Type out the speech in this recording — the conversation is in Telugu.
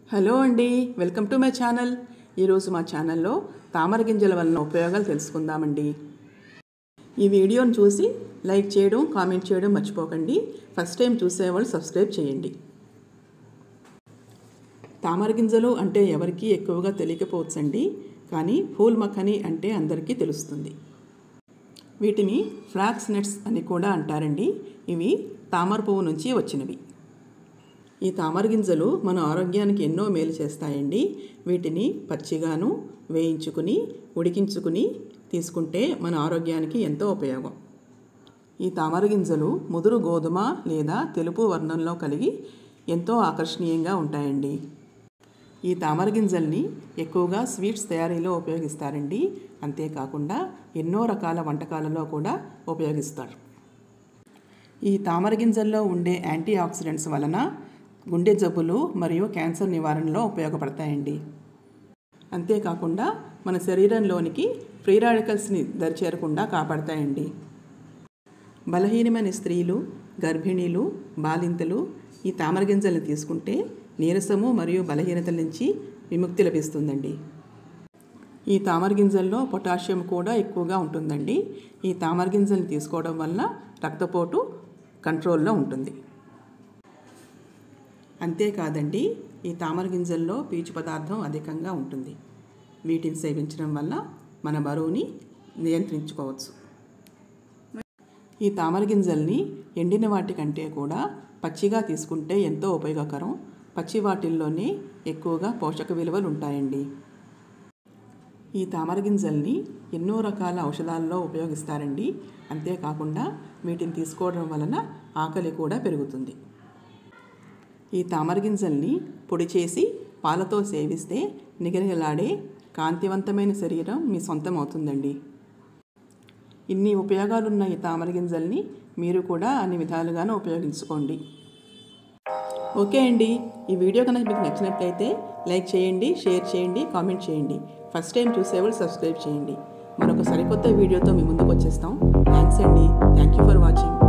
హలో అండి వెల్కమ్ టు మై ఛానల్ ఈరోజు మా ఛానల్లో తామర గింజల వలన ఉపయోగాలు తెలుసుకుందామండి ఈ వీడియోని చూసి లైక్ చేయడం కామెంట్ చేయడం మర్చిపోకండి ఫస్ట్ టైం చూసేవాళ్ళు సబ్స్క్రైబ్ చేయండి తామర గింజలు అంటే ఎవరికీ ఎక్కువగా తెలియకపోవచ్చండి కానీ ఫూల్ మఖని అంటే అందరికీ తెలుస్తుంది వీటిని ఫ్లాక్స్ నట్స్ అని కూడా అంటారండి ఇవి తామర పువ్వు నుంచి వచ్చినవి ఈ తామర గింజలు మన ఆరోగ్యానికి ఎన్నో మేలు చేస్తాయండి వీటిని పచ్చిగాను వేయించుకుని ఉడికించుకుని తీసుకుంటే మన ఆరోగ్యానికి ఎంతో ఉపయోగం ఈ తామర గింజలు ముదురు గోధుమ లేదా తెలుపు వర్ణంలో కలిగి ఎంతో ఆకర్షణీయంగా ఉంటాయండి ఈ తామర గింజల్ని ఎక్కువగా స్వీట్స్ తయారీలో ఉపయోగిస్తారండి అంతేకాకుండా ఎన్నో రకాల వంటకాలలో కూడా ఉపయోగిస్తారు ఈ తామర గింజల్లో ఉండే యాంటీ ఆక్సిడెంట్స్ వలన గుండె జబ్బులు మరియు క్యాన్సర్ నివారణలో ఉపయోగపడతాయండి అంతేకాకుండా మన శరీరంలోనికి ఫ్రీ రాడికల్స్ని దరిచేరకుండా కాపాడతాయండి బలహీనమైన స్త్రీలు గర్భిణీలు బాలింతలు ఈ తామర గింజల్ని తీసుకుంటే నీరసము మరియు బలహీనతల నుంచి విముక్తి లభిస్తుందండి ఈ తామర గింజల్లో పొటాషియం కూడా ఎక్కువగా ఉంటుందండి ఈ తామర గింజల్ని తీసుకోవడం వలన రక్తపోటు కంట్రోల్లో ఉంటుంది అంతేకాదండి ఈ తామర గింజల్లో పీచు పదార్థం అధికంగా ఉంటుంది వీటిని సేవించడం వల్ల మన బరువుని నియంత్రించుకోవచ్చు ఈ తామర గింజల్ని ఎండిన వాటి కంటే కూడా పచ్చిగా తీసుకుంటే ఎంతో ఉపయోగకరం పచ్చి వాటిల్లోనే ఎక్కువగా పోషక విలువలు ఉంటాయండి ఈ తామర గింజల్ని ఎన్నో రకాల ఔషధాల్లో ఉపయోగిస్తారండి అంతేకాకుండా వీటిని తీసుకోవడం వలన ఆకలి కూడా పెరుగుతుంది ఈ తామర గింజల్ని పొడి చేసి పాలతో సేవిస్తే నిగనిగలాడే కాంతివంతమైన శరీరం మీ సొంతం అవుతుందండి ఇన్ని ఉపయోగాలున్న ఈ తామర గింజల్ని మీరు కూడా అన్ని విధాలుగాను ఉపయోగించుకోండి ఓకే అండి ఈ వీడియో కనుక మీకు నచ్చినట్లయితే లైక్ చేయండి షేర్ చేయండి కామెంట్ చేయండి ఫస్ట్ టైం చూసేవాళ్ళు సబ్స్క్రైబ్ చేయండి మరొక సరికొత్త వీడియోతో మీ ముందుకు వచ్చేస్తాం థ్యాంక్స్ అండి థ్యాంక్ యూ ఫర్ వాచింగ్